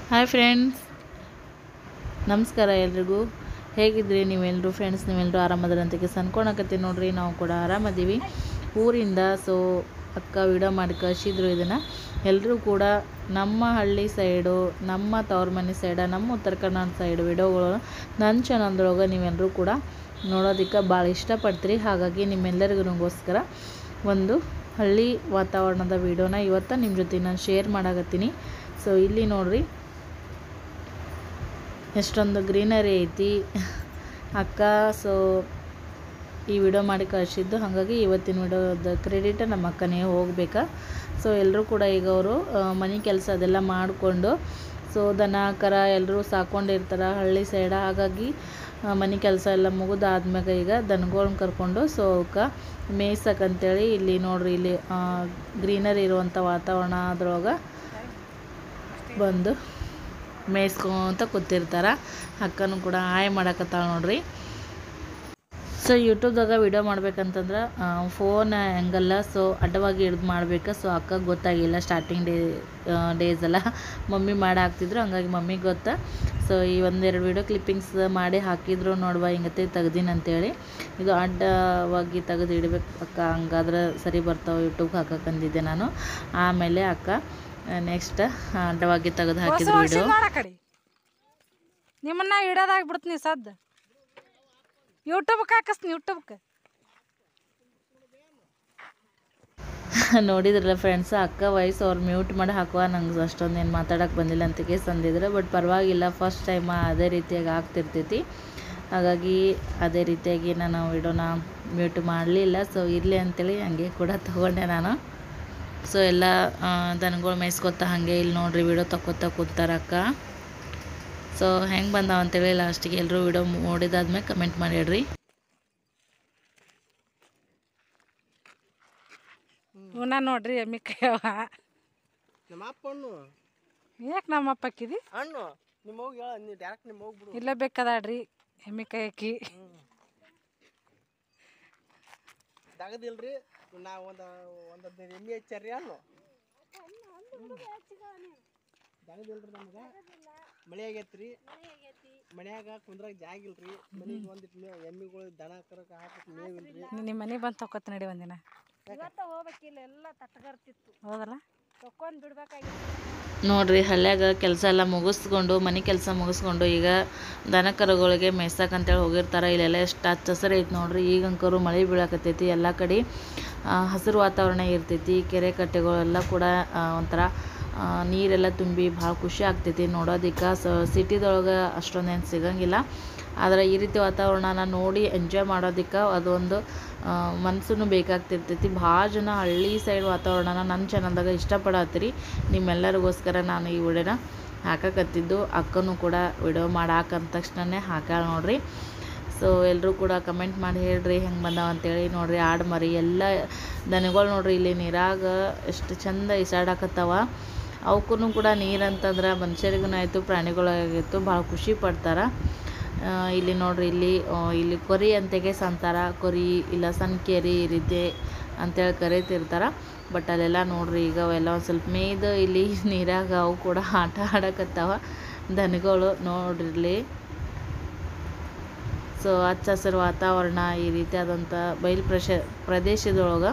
hi friends ನಮಸ್ಕಾರ ಎಲ್ರಿಗೂ ಹೇಗಿದ್ರಿ ನೀವೆಲ್ಲರೂ ಫ್ರೆಂಡ್ಸ್ ನೀವೆಲ್ಲರೂ ಆರಾಮದ್ರಂತಕ್ಕೆ ಅನ್ಕೊಳಕತ್ತೀನಿ ನೋಡ್ರಿ ನಾವು ಕೂಡ ಆರಾಮದೀವಿ ಊರಿಂದ ಸೊ ಅಕ್ಕ ವಿಡಿಯೋ ಮಾಡಿ ಕಳಿಸಿದ್ರು ಇದನ್ನು ಎಲ್ಲರೂ ಕೂಡ ನಮ್ಮ ಹಳ್ಳಿ ಸೈಡು ನಮ್ಮ ತವ್ರ ಮನೆ ಸೈಡ ನಮ್ಮ ಉತ್ತರ ಕನ್ನಡ ಸೈಡ್ ವಿಡಿಯೋಗಳು ನನ್ನ ಚಾನಲ್ದೊಳಗೆ ನೀವೆಲ್ಲರೂ ಕೂಡ ನೋಡೋದಕ್ಕೆ ಭಾಳ ಇಷ್ಟಪಡ್ತೀರಿ ಹಾಗಾಗಿ ನಿಮ್ಮೆಲ್ಲರಿಗೋಸ್ಕರ ಒಂದು ಹಳ್ಳಿ ವಾತಾವರಣದ ವಿಡಿಯೋನ ಇವತ್ತು ನಿಮ್ಮ ಜೊತೆ ನಾನು ಶೇರ್ ಮಾಡಾಕತ್ತೀನಿ ಸೊ ಇಲ್ಲಿ ನೋಡ್ರಿ ಎಷ್ಟೊಂದು ಗ್ರೀನರಿ ಐತಿ ಅಕ್ಕ ಸೊ ಈ ವಿಡಿಯೋ ಮಾಡಿ ಕಳಿಸಿದ್ದು ಹಾಗಾಗಿ ಇವತ್ತಿನ ವಿಡಿಯೋದ ಕ್ರೆಡಿಟ್ ನಮ್ಮ ಅಕ್ಕನೇ ಹೋಗ್ಬೇಕಾ ಸೊ ಎಲ್ಲರೂ ಕೂಡ ಈಗ ಅವರು ಮನೆ ಕೆಲಸ ಅದೆಲ್ಲ ಮಾಡಿಕೊಂಡು ಸೊ ದನ ಕರ ಎಲ್ಲರೂ ಸಾಕೊಂಡಿರ್ತಾರೆ ಹಳ್ಳಿ ಸೈಡ ಹಾಗಾಗಿ ಆ, ಮನೆ ಕೆಲಸ ಎಲ್ಲ ಮುಗಿದಾದ್ಮ್ಯಾಗ ಈಗ ದನಗಳ್ನ ಕರ್ಕೊಂಡು ಸೊ ಅವಕ್ಕೆ ಮೇಯ್ಸಕ್ಕಂತೇಳಿ ಇಲ್ಲಿ ನೋಡ್ರಿ ಇಲ್ಲಿ ಗ್ರೀನರಿ ಇರುವಂಥ ವಾತಾವರಣ ಅದ್ರೊಳಗೆ ಬಂದು ಮೇಯ್ಸ್ಕೊಂತ ಕೂತಿರ್ತಾರೆ ಅಕ್ಕನೂ ಕೂಡ ಹಾಯ್ ಮಾಡಕತ್ತಾಳ ನೋಡ್ರಿ ಸೊ ಯೂಟ್ಯೂಬ್ದಾಗ ವಿಡಿಯೋ ಮಾಡ್ಬೇಕಂತಂದ್ರೆ ಫೋನ್ ಹೆಂಗಲ್ಲ ಸೊ ಅಡ್ಡವಾಗಿ ಹಿಡ್ದು ಮಾಡ್ಬೇಕು ಸೊ ಅಕ್ಕ ಗೊತ್ತಾಗಿಲ್ಲ ಸ್ಟಾರ್ಟಿಂಗ್ ಡೇ ಡೇಸ್ ಎಲ್ಲ ಮಮ್ಮಿ ಮಾಡಿ ಹಾಕ್ತಿದ್ರು ಹಂಗಾಗಿ ಮಮ್ಮಿಗೆ ಗೊತ್ತಾ ಸೊ ಈ ಒಂದೆರಡು ವಿಡಿಯೋ ಕ್ಲಿಪ್ಪಿಂಗ್ಸ್ ಮಾಡಿ ಹಾಕಿದ್ರು ನೋಡುವ ಹಿಂಗತೆ ತೆಗ್ದೀನಿ ಅಂತೇಳಿ ಇದು ಅಡ್ಡವಾಗಿ ತೆಗೆದು ಇಡ್ಬೇಕು ಅಕ್ಕ ಹಂಗಾದ್ರೆ ಸರಿ ಬರ್ತಾವೆ ಯೂಟ್ಯೂಬ್ಗೆ ಹಾಕಕ್ಕಂದಿದ್ದೆ ನಾನು ಆಮೇಲೆ ಅಕ್ಕ ನೆಕ್ಸ್ಟ್ ಅಡ್ಡವಾಗಿ ತೆಗೆದು ಹಾಕಿದ್ರು ವಿಡಿಯೋ ಮಾಡ ಕಡೆ ನಿಮ್ಮನ್ನ ಇಡೋದಾಗಿ ಬಿಡ್ತೀನಿ ಸದ್ದು ಯೂಟ್ಯೂಬ್ಗೆ ಹಾಕಿಸ್ತೀನಿ ಯೂಟ್ಯೂಬ್ಗೆ ನೋಡಿದ್ರಲ್ಲ ಫ್ರೆಂಡ್ಸ್ ಅಕ್ಕ ವಾಯ್ಸ್ ಅವ್ರು ಮ್ಯೂಟ್ ಮಾಡಿ ಹಾಕುವ ನಂಗೆ ಅಷ್ಟೊಂದು ಏನು ಮಾತಾಡೋಕೆ ಬಂದಿಲ್ಲ ಅಂತ ಕೇಸ್ ಅಂದಿದ್ರು ಬಟ್ ಪರವಾಗಿಲ್ಲ ಫಸ್ಟ್ ಟೈಮ್ ಅದೇ ರೀತಿಯಾಗಿ ಆಗ್ತಿರ್ತೈತಿ ಹಾಗಾಗಿ ಅದೇ ರೀತಿಯಾಗಿ ನಾನು ವಿಡಿಯೋನ ಮ್ಯೂಟ್ ಮಾಡಲಿಲ್ಲ ಸೊ ಇರಲಿ ಅಂತೇಳಿ ಹಂಗೆ ಕೂಡ ತೊಗೊಂಡೆ ನಾನು ಸೊ ಎಲ್ಲ ದನಗಳು ಮೇಯ್ಸ್ಕೊತ ಹಾಗೆ ಇಲ್ಲಿ ನೋಡ್ರಿ ವಿಡಿಯೋ ತಕ್ಕೊತ ಕೂತಾರ ಅಕ್ಕ ಸೊ ಹೆಂಗೆ ಬಂದಾವ ಅಂತೇಳಿ ಲಾಸ್ಟಿಗೆ ಎಲ್ಲರೂ ವಿಡಿಯೋ ನೋಡಿದಾದ್ಮೇಲೆ ಕಮೆಂಟ್ ಮಾಡಿಡ್ರಿ ಇವನ್ನ ನೋಡ್ರಿ ಎಮ್ಮಿ ಕೈಯವ ನಮ್ಮ ಅಪ್ಪಣ್ಣು ಯಾಕೆ ನಮ್ಮ ಅಪ್ಪ ಹಾಕಿದಿ ಹಣ್ಣು ನಿಮ್ಮ ಹೋಗಿ ಹೇಳ ನೀ ಡೈರೆಕ್ಟ್ ನಿಮ್ಮ ಹೋಗ್ಬಿಡು ಇಲ್ಲೇ ಬೇಕಾದಾಡ್ರಿ ಎಮ್ಮಿ ಕೈ ಹಾಕಿ ದಗದಿಲ್ರಿ ನಾ ಒಂದು ಒಂದು ಹದಿನೈದು ಎಮ್ಮೆ ಹಚ್ಚಾರಿ ಹಣ್ಣು ದಗದಿಲ್ರಿ ನಮ್ಗೆ ಮಳೆ ಆಗೈತ್ರಿ ಮನ್ಯಾಗ ಕುಂದ್ರಾಗ ಜಾಗ ಇಲ್ರಿ ಮನೆಗೆ ಒಂದಿಟ್ಟು ಮೇ ಎಮ್ಮಿಗಳು ದನ ಕರಕ ಹಾಕಕ್ಕೆ ಮೇವಿಲ್ರಿ ನಿಮ್ಮ ಮನೆಗೆ ಬಂದು ತೊಕೊತ ನಡಿ ಒಂದಿನ ಹೌದಲ್ಲ ನೋಡ್ರಿ ಹಳ್ಳ್ಯಾಗ ಕೆಲಸ ಎಲ್ಲ ಮುಗಿಸ್ಕೊಂಡು ಮನೆ ಕೆಲಸ ಮುಗಿಸ್ಕೊಂಡು ಈಗ ದನ ಕರುಗಳಿಗೆ ಮೇಯ್ಸಕ್ಕಂತೇಳಿ ಹೋಗಿರ್ತಾರೆ ಇಲ್ಲೆಲ್ಲ ಎಷ್ಟು ಹಚ್ಚ ಹಸಿರು ಐತಿ ನೋಡ್ರಿ ಈಗಂಕರು ಮಳೆ ಬೀಳಕತ್ತೈತಿ ಎಲ್ಲ ಕಡೆ ಆ, ಹಸಿರು ವಾತಾವರಣ ಇರ್ತೈತಿ ಕೆರೆ ಕಟ್ಟೆಗಳೆಲ್ಲ ಕೂಡ ಆ, ಒಂಥರ ಆ, ನೀರೆಲ್ಲ ತುಂಬಿ ಭಾಳ ಖುಷಿ ಆಗ್ತೈತಿ ನೋಡೋದಕ್ಕೆ ಸೊ ಸಿಟಿದೊಳಗೆ ಅಷ್ಟೊಂದೇನು ಸಿಗಂಗಿಲ್ಲ ಆದರೆ ಈ ರೀತಿ ವಾತಾವರಣನ ನೋಡಿ ಎಂಜಾಯ್ ಮಾಡೋದಕ್ಕೆ ಅದೊಂದು ಮನಸ್ಸು ಬೇಕಾಗ್ತಿರ್ತೈತಿ ಭಾಳ ಜನ ಹಳ್ಳಿ ಸೈಡ್ ವಾತಾವರಣನ ನನ್ನ ಚಾನಲ್ದಾಗ ಇಷ್ಟಪಡತ್ತೀರಿ ನಿಮ್ಮೆಲ್ಲರಿಗೋಸ್ಕರ ನಾನು ಈ ವಿಡಿಯೋನ ಹಾಕಕತ್ತಿದ್ದು ಅಕ್ಕನೂ ಕೂಡ ವಿಡಿಯೋ ಮಾಡಿ ಹಾಕಂದ ತಕ್ಷಣನೇ ಹಾಕ್ಯಾಳ ನೋಡ್ರಿ ಸೊ ಎಲ್ಲರೂ ಕೂಡ ಕಮೆಂಟ್ ಮಾಡಿ ಹೇಳ್ರಿ ಹೆಂಗೆ ಬಂದಾವ ಅಂತೇಳಿ ನೋಡ್ರಿ ಆಡು ಮರಿ ಎಲ್ಲ ದನಗಳು ನೋಡ್ರಿ ಇಲ್ಲಿ ನೀರಾಗ ಎಷ್ಟು ಚಂದ ಈಸಾಡಕತ್ತಾವ ಅವಕ್ಕೂ ಕೂಡ ನೀರು ಅಂತಂದ್ರೆ ಮನುಷ್ಯರಿಗೂ ಆಯಿತು ಪ್ರಾಣಿಗಳಿಗಾಯಿತು ಭಾಳ ಖುಷಿ ಪಡ್ತಾರೆ ಆ, ಇಲ್ಲಿ ನೋಡ್ರಿ ಇಲ್ಲಿ ಆ, ಇಲ್ಲಿ ಕೊರಿ ಅಂತೆಗೆ ಸಂತಾರ ಕೊರಿ ಇಲ್ಲ ಸಣ್ಕೆರಿ ಈ ರೀತಿ ಅಂತೇಳಿ ಕರಿತಿರ್ತಾರೆ ಬಟ್ ಅಲ್ಲೆಲ್ಲ ನೋಡ್ರಿ ಈಗ ಅವೆಲ್ಲ ಒಂದು ಸ್ವಲ್ಪ ಮೇಯ್ದು ಇಲ್ಲಿ ನೀರಾಗ ಅವು ಕೂಡ ಆಟ ಆಡಕತ್ತಾವ ದನಗಳು ನೋಡ್ರಿಲ್ಲಿ ಸೊ ಹಚ್ಚ ಹಸಿರು ವಾತಾವರಣ ಈ ರೀತಿಯಾದಂಥ ಬಯಲು ಪ್ರಶ ಪ್ರದೇಶದೊಳಗೆ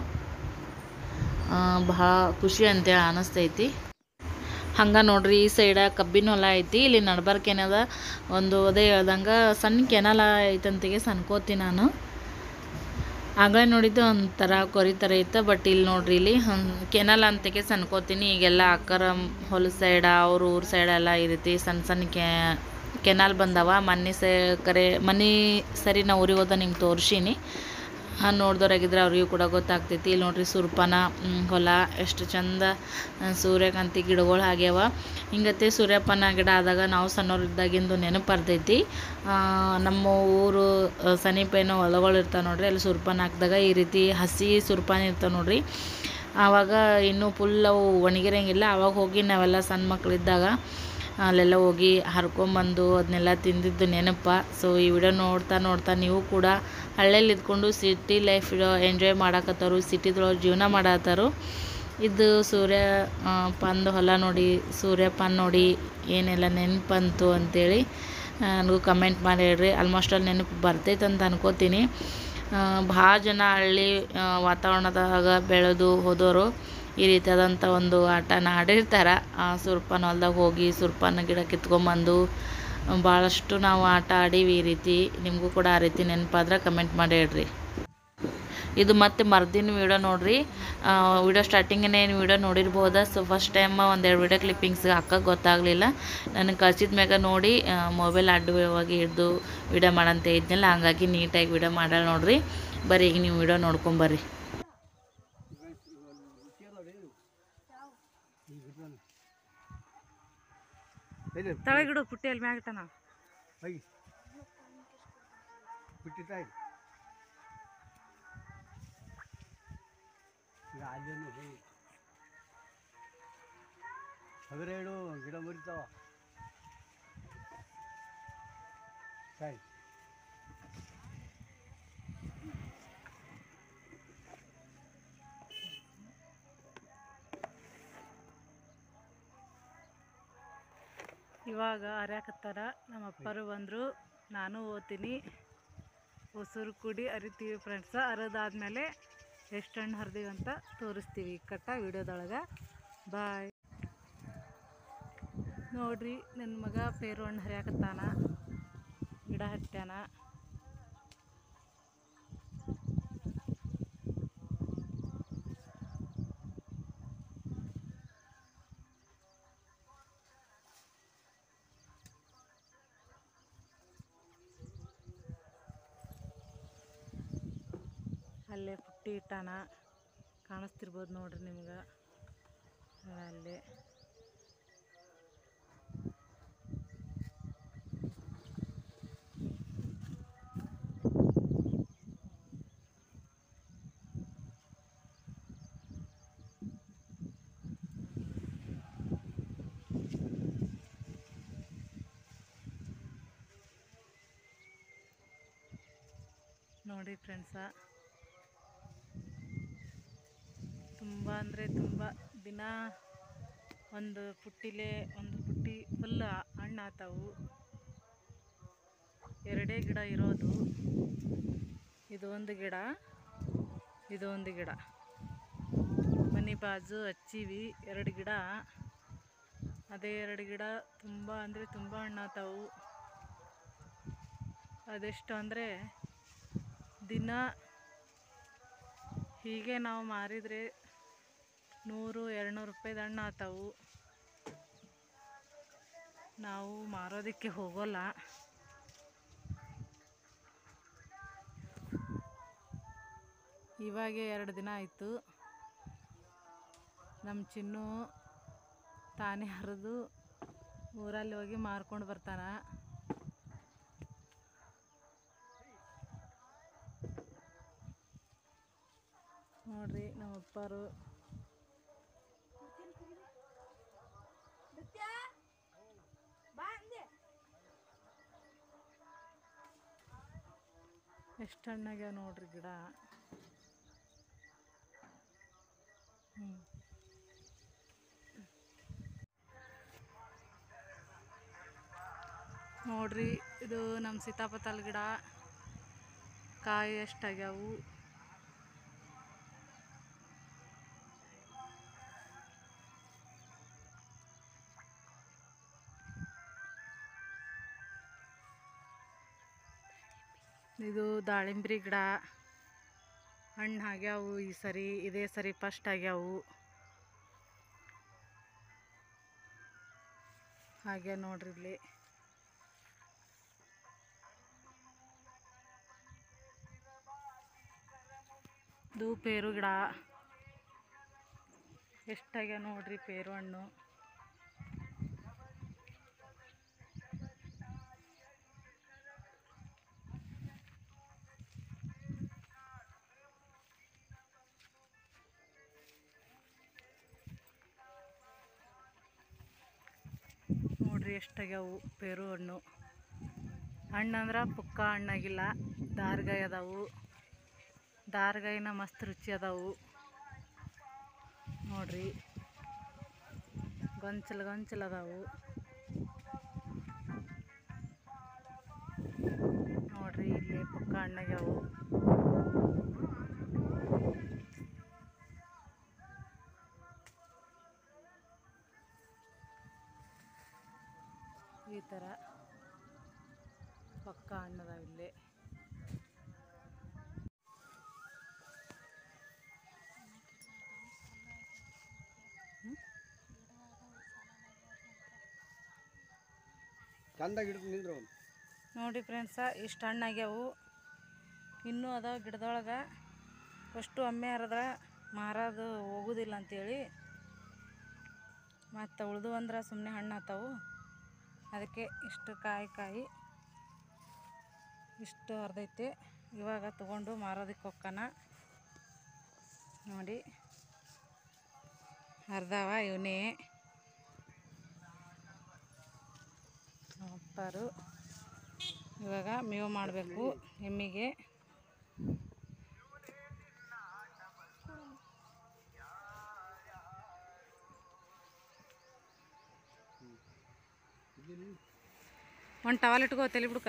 ಭಾಳ ಖುಷಿ ಅಂತೇಳಿ ಅನ್ನಿಸ್ತೈತಿ ಹಂಗೆ ನೋಡ್ರಿ ಈ ಸೈಡ ಕಬ್ಬಿನ ಹೊಲ ಐತಿ ಇಲ್ಲಿ ನಡ್ಬರ್ಕ್ ಏನದ ಒಂದು ಅದೇ ಹೇಳ್ದಂಗೆ ಸಣ್ಣ ಕೆನಲ ಐತಂತಿಗೆ ಸನ್ಕೋತಿ ನಾನು ಆಗಲೇ ನೋಡಿದ್ದು ಒಂಥರ ಕೊರಿ ಥರ ಇತ್ತು ಬಟ್ ಇಲ್ಲಿ ನೋಡ್ರಿ ಇಲ್ಲಿ ಕೆನಲ್ ಅಂತೆಗೆ ಸನ್ಕೋತೀನಿ ಈಗೆಲ್ಲ ಅಕ್ಕರ ಹೊಲ ಸೈಡ ಅವ್ರ ಊರ ಸೈಡ್ ಎಲ್ಲ ಈ ರೀತಿ ಸಣ್ಣ ಸಣ್ಣ ಕೆ ಕೆನಾಲ್ ಬಂದವ ಮೊನ್ನೆ ಸೆ ಕರೆ ಮನೆ ಸರಿ ನಾ ಊರಿಗೆ ಹೋದ ನಿಮ್ಗೆ ತೋರಿಸೀನಿ ನೋಡ್ದವ್ರಾಗಿದ್ರೆ ಅವ್ರಿಗೂ ಕೂಡ ಗೊತ್ತಾಗ್ತೈತಿ ಇಲ್ಲಿ ನೋಡ್ರಿ ಸುರ್ಪನ ಮ್, ಹೊಲ ಎಷ್ಟು ಚಂದ ಆ, ಸೂರ್ಯಕಾಂತಿ ಗಿಡಗಳು ಆಗ್ಯಾವ ಹಿಂಗತ್ತೆ ಸೂರ್ಯಪಾನ ಗಿಡ ಆದಾಗ ನಾವು ಸಣ್ಣವ್ರಿದ್ದಾಗಿಂದು ನೆನಪು ಬರ್ತೈತಿ ಆ, ನಮ್ಮ ಊರು ಆ, ಸಮೀಪೇನೋ ಹೊಲಗಳು ಇರ್ತಾವೆ ನೋಡ್ರಿ ಅಲ್ಲಿ ಸುರ್ಪಾನ ಹಾಕಿದಾಗ ಈ ರೀತಿ ಹಸಿ ಸುರ್ಪಾನ ಇರ್ತಾವೆ ನೋಡ್ರಿ ಆವಾಗ ಇನ್ನೂ ಫುಲ್ ಅವು ಒಣಗಿರಂಗಿಲ್ಲ ಆವಾಗ ಹೋಗಿ ನಾವೆಲ್ಲ ಸಣ್ಣ ಮಕ್ಕಳಿದ್ದಾಗ ಅಲ್ಲೆಲ್ಲ ಹೋಗಿ ಹರ್ಕೊಂಬಂದು ಅದನ್ನೆಲ್ಲ ತಿಂದಿದ್ದು ನೆನಪ ಸೊ ಈ ವಿಡಿಯೋ ನೋಡ್ತಾ ನೋಡ್ತಾ ನೀವು ಕೂಡ ಹಳ್ಳಿಯಲ್ಲಿ ಇದ್ಕೊಂಡು ಸಿಟಿ ಲೈಫ್ ಎಂಜಾಯ್ ಮಾಡಕತ್ತಾರು ಸಿಟಿದೊಳಗೆ ಜೀವನ ಮಾಡತ್ತಾರು ಇದು ಸೂರ್ಯ ಆ, ಪಂದು ಹೊಲ ನೋಡಿ ಸೂರ್ಯಪಾನ ನೋಡಿ ಏನೆಲ್ಲ ನೆನಪಂತು ಅಂತೇಳಿ ಆ, ನನಗೂ ಕಮೆಂಟ್ ಮಾಡಿ ಹೇಳ್ರಿ ಆಲ್ಮೋಸ್ಟ್ ಅಲ್ಲಿ ನೆನಪು ಬರ್ತೈತೆ ಅಂತ ಅನ್ಕೋತೀನಿ ಭಾಳ ಜನ ಹಳ್ಳಿ ಆ, ವಾತಾವರಣದಾಗ ಬೆಳೆದು ಹೋದವರು ಈ ರೀತಿಯಾದಂಥ ಒಂದು ಆಟನ ಆಡಿರ್ತಾರೆ ಸುರ್ಪಾನ ಹೊಲ್ದಾಗ ಹೋಗಿ ಸುರ್ಪಾನ ಗಿಡ ಕಿತ್ಕೊಂಬಂದು ಭಾಳಷ್ಟು ನಾವು ಆಟ ಆಡೀವಿ ಈ ರೀತಿ ನಿಮಗೂ ಕೂಡ ಆ ರೀತಿ ನೆನಪಾದ್ರೆ ಕಮೆಂಟ್ ಮಾಡಿ ಹೇಳ್ರಿ ಇದು ಮತ್ತೆ ಮರ್ದಿನ ವೀಡಿಯೋ ನೋಡ್ರಿ ವಿಡಿಯೋ ಸ್ಟಾರ್ಟಿಂಗೇ ಏನು ವೀಡಿಯೋ ನೋಡಿರ್ಬೋದ ಸೊ ಫಸ್ಟ್ ಟೈಮ್ ಒಂದೆರಡು ವೀಡಿಯೋ ಕ್ಲಿಪ್ಪಿಂಗ್ಸ್ ಹಾಕಕ್ಕೆ ಗೊತ್ತಾಗಲಿಲ್ಲ ನನಗೆ ಕಳ್ಸಿದ ಮ್ಯಾಗ ನೋಡಿ ಮೊಬೈಲ್ ಅಡ್ಡವಾಗಿ ಹಿಡ್ದು ವೀಡಿಯೋ ಮಾಡಂತ ಇದ್ನಲ್ಲ ಹಂಗಾಗಿ ನೀಟಾಗಿ ವೀಡಿಯೋ ಮಾಡಾಳ ನೋಡ್ರಿ ಬರ್ರಿ ಈಗ ನೀವು ವೀಡಿಯೋ ನೋಡ್ಕೊಂಬರ್ರಿ ಎಲ್ಲಿ ತಳಗಿಡು ಪುಟ್ಟಿ ಅಲ್ಲಿ ಮ್ಯಾಗಿಟ್ಟನ ಹೋಗಿ ಬಿಟ್ಟಿದ್ದಾಗಿ ಈಗ ಅಲ್ಲೇನು ಹೋಗಿ ಹಗರೇಳು ಗಿಡ ಮುರಿತಾವ ಸರಿ ಇವಾಗ ಹರ್ಯಾಕತ್ತಾರ ನಮ್ಮ ಅಪ್ಪರು ಬಂದರು ನಾನು ಓದ್ತೀನಿ ಉಸುರು ಕುಡಿ ಅರಿತೀವಿ ಫ್ರೆಂಡ್ಸ ಅರದಾದ್ಮೇಲೆ ಎಷ್ಟು ಹಣ್ಣು ಹರಿದೀವಿ ಅಂತ ತೋರಿಸ್ತೀವಿ ಕಟ್ಟ ವಿಡಿಯೋದೊಳಗೆ ಬಾಯ್ ನೋಡ್ರಿ ನನ್ನ ಮಗ ಪೇರು ಹಣ್ಣು ಹರಿಯಾಕತ್ತಾನ ಗಿಡ ಹತ್ಯಾನ ಅಲ್ಲೇ ಪುಟ್ಟಿ ಇಟ್ಟಾನ ಕಾಣಿಸ್ತಿರ್ಬೋದು ನೋಡ್ರಿ ನಿಮ್ಗೆ ಅಲ್ಲೇ ನೋಡಿ ಫ್ರೆಂಡ್ಸ ತುಂಬ ಅಂದರೆ ತುಂಬ ದಿನ ಒಂದು ಪುಟ್ಟಿಲೆ ಒಂದು ಪುಟ್ಟಿ ಫುಲ್ ಹಣ್ಣು ಆತಾವು ಎರಡೇ ಗಿಡ ಇರೋದು ಇದು ಒಂದು ಗಿಡ ಇದು ಒಂದು ಗಿಡ ಮನೆ ಬಾಜು ಹಚ್ಚೀವಿ ಎರಡು ಗಿಡ ಅದೇ ಎರಡು ಗಿಡ ತುಂಬ ಅಂದರೆ ತುಂಬ ಹಣ್ಣಾತಾವು ಅದೆಷ್ಟು ಅಂದರೆ ದಿನ ಹೀಗೆ ನಾವು ಮಾರಿದರೆ ನೂರು ಎರಡುನೂರು ರೂಪಾಯ್ದು ಹಣ್ಣು ಆತಾವು ನಾವು ಮಾರೋದಕ್ಕೆ ಹೋಗೋಲ್ಲ ಇವಾಗೆ ಎರಡು ದಿನ ಆಯಿತು ನಮ್ಮ ಚಿನ್ನು ತಾನೇ ಹರಿದು ಊರಲ್ಲಿ ಹೋಗಿ ಮಾರ್ಕೊಂಡು ಬರ್ತಾನ ನೋಡ್ರಿ ನಮ್ಮ ಅಪ್ಪರು ಎಷ್ಟು ಹಣ್ಣಾಗ್ಯಾವ ನೋಡ್ರಿ ಗಿಡ ಹ್ಞೂ ನೋಡ್ರಿ ಇದು ನಮ್ಮ ಸೀತಾಪತಲ್ ಗಿಡ ಕಾಯಿ ಎಷ್ಟಾಗ್ಯಾವು ಇದು ದಾಳಿಂಬ್ರಿ ಗಿಡ ಹಣ್ಣು ಆಗ್ಯಾವು ಈ ಸರಿ ಇದೇ ಸರಿ ಫಸ್ಟ್ ಆಗ್ಯಾವು ಹಾಗೆ ನೋಡ್ರಿ ಇಲ್ಲಿ ಇದು ಪೇರು ಗಿಡ ಎಷ್ಟಾಗ್ಯಾವ ನೋಡ್ರಿ ಪೇರು ಹಣ್ಣು ನೋಡ್ರಿ ಎಷ್ಟಾಗ್ಯಾವು ಪೇರು ಹಣ್ಣು ಹಣ್ಣು ಅಂದ್ರೆ ಪುಕ್ಕ ಹಣ್ಣಾಗಿಲ್ಲ ದಾರ್ಗಾಯಿ ಅದಾವು ದಾರ್ಗಾಯಿನ ಮಸ್ತ್ ರುಚಿ ಅದಾವು ನೋಡ್ರಿ ಗೊಂಚಲು ಗೊಂಚಲು ಅದಾವು ನೋಡ್ರಿ ಇಲ್ಲಿ ಪಕ್ಕ ಹಣ್ಣಾಗ್ಯಾವು ಈ ಥರ ಪಕ್ಕ ಹಣ್ಣದಾವ ಇಲ್ಲಿ ಚಂದಾಗಿ ಹಿಡಿದು ನಿಂದ್ರು ಅವ್ನು ನೋಡಿ ಫ್ರೆಂಡ್ಸ ಇಷ್ಟು ಹಣ್ಣಾಗ್ಯಾವು ಇನ್ನೂ ಅದಾವ ಗಿಡದೊಳಗೆ ಫಸ್ಟು ಒಮ್ಮೆ ಹರಿದ್ರೆ ಮಾರೋದು ಹೋಗುದಿಲ್ಲ ಅಂತೇಳಿ ಮತ್ತು ಉಳ್ದು ಅಂದ್ರೆ ಸುಮ್ಮನೆ ಹಣ್ಣು ಆತಾವು ಅದಕ್ಕೆ ಇಷ್ಟು ಕಾಯಿ ಕಾಯಿ ಇಷ್ಟು ಹರಿದೈತಿ ಇವಾಗ ತಗೊಂಡು ಮಾರೋದಕ್ಕೆ ಹೊಕ್ಕನ ನೋಡಿ ಹರಿದಾವ ಇವನೇ ಅಪ್ಪರು ಇವಾಗ ಮೇವು ಮಾಡಬೇಕು ಎಮ್ಮಿಗೆ ಒಂದು ಟವಲ್ ಇಟ್ಕೋ ತಲೆ ಬಿಡ್ಕ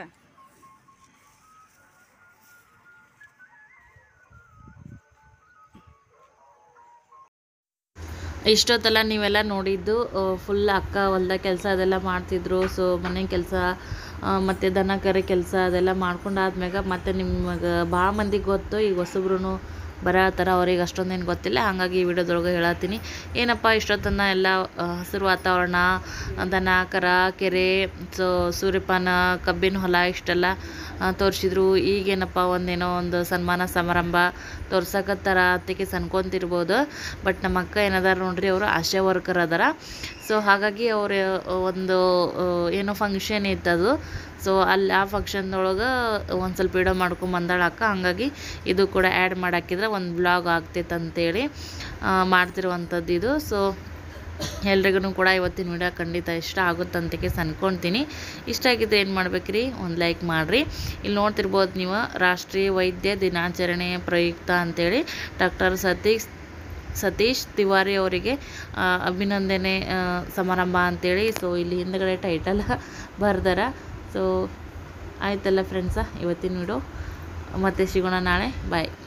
ಇಷ್ಟೊತ್ತೆಲ್ಲ ನೀವೆಲ್ಲ ನೋಡಿದ್ದು ಫುಲ್ ಅಕ್ಕ ಹೊಲ್ದಾಗ ಕೆಲಸ ಅದೆಲ್ಲ ಮಾಡ್ತಿದ್ರು ಸೊ ಮನೆ ಕೆಲಸ ಮತ್ತು ದನ ಕರೆ ಕೆಲಸ ಅದೆಲ್ಲ ಮಾಡ್ಕೊಂಡಾದ್ಮ್ಯಾಗ ಮತ್ತು ನಿಮಗೆ ಭಾಳ ಮಂದಿಗೆ ಗೊತ್ತು ಈಗ ಹೊಸಬ್ರು ಬರತ್ತಾರ ಅವ್ರಿಗೆ ಅಷ್ಟೊಂದೇನು ಗೊತ್ತಿಲ್ಲ ಹಾಗಾಗಿ ಈ ವಿಡಿಯೋದೊಳಗೆ ಹೇಳತ್ತೀನಿ ಏನಪ್ಪ ಇಷ್ಟೊತ್ತನ ಎಲ್ಲ ಆ, ಹಸಿರು ವಾತಾವರಣ ದನ ಕರ ಕೆರೆ ಸೊ ಸೂರ್ಯಪಾನ ಕಬ್ಬಿನ ಹೊಲ ಇಷ್ಟೆಲ್ಲ ತೋರಿಸಿದ್ರು ಈಗೇನಪ್ಪ ಒಂದೇನೋ ಒಂದು ಸನ್ಮಾನ ಸಮಾರಂಭ ತೋರ್ಸಕತ್ತಾರ ಅದಕ್ಕೆ ಸನ್ಕೊಂತಿರ್ಬೋದು ಬಟ್ ನಮ್ಮ ಅಕ್ಕ ಏನದಾರ ನೋಡ್ರಿ ಅವರು ಆಶಾ ವರ್ಕರ್ ಅದಾರ ಸೊ ಹಾಗಾಗಿ ಅವ್ರ ಒಂದು ಆ, ಏನೋ ಫಂಕ್ಷನ್ ಇತ್ತದು ಸೊ ಅಲ್ಲಿ ಆ ಫಂಕ್ಷನ್ದೊಳಗೆ ಒಂದು ಸ್ವಲ್ಪ ವಿಡಿಯೋ ಮಾಡ್ಕೊಂಡ್ ಬಂದಾಳ ಅಕ್ಕ ಹಾಗಾಗಿ ಇದು ಕೂಡ ಆ್ಯಡ್ ಮಾಡಾಕಿದ್ರೆ ಒಂದು ಬ್ಲಾಗ್ ಆಗ್ತೈತೆ ಅಂತೇಳಿ ಆ, ಮಾಡ್ತಿರುವಂಥದ್ದು ಇದು ಸೊ ಎಲ್ರಿಗೂ ಕೂಡ ಇವತ್ತಿನ ವಿಡಿಯೋ ಖಂಡಿತ ಇಷ್ಟ ಆಗುತ್ತಂತಕ್ಕೆ ಅನ್ಕೊಳ್ತೀನಿ ಇಷ್ಟ ಆಗಿದ್ರೆ ಏನು ಮಾಡ್ಬೇಕ್ರಿ ಒಂದು ಲೈಕ್ ಮಾಡಿರಿ ಇಲ್ಲಿ ನೋಡ್ತಿರ್ಬೋದು ನೀವು ರಾಷ್ಟ್ರೀಯ ವೈದ್ಯ ದಿನಾಚರಣೆ ಪ್ರಯುಕ್ತ ಅಂತೇಳಿ ಡಾಕ್ಟರ್ ಸತೀಶ್ ಸತೀಶ್ ತಿವಾರಿ ಅವರಿಗೆ ಆ, ಅಭಿನಂದನೆ ಆ, ಸಮಾರಂಭ ಅಂತೇಳಿ ಸೊ ಇಲ್ಲಿ ಹಿಂದ್ಗಡೆ ಟೈಟಲ್ ಬರ್ದಾರ ಸೊ ಆಯ್ತಲ್ಲ ಫ್ರೆಂಡ್ಸ ಇವತ್ತಿನ ವಿಡಿಯೋ ಮತ್ತೆ ಸಿಗೋಣ ನಾಳೆ ಬಾಯ್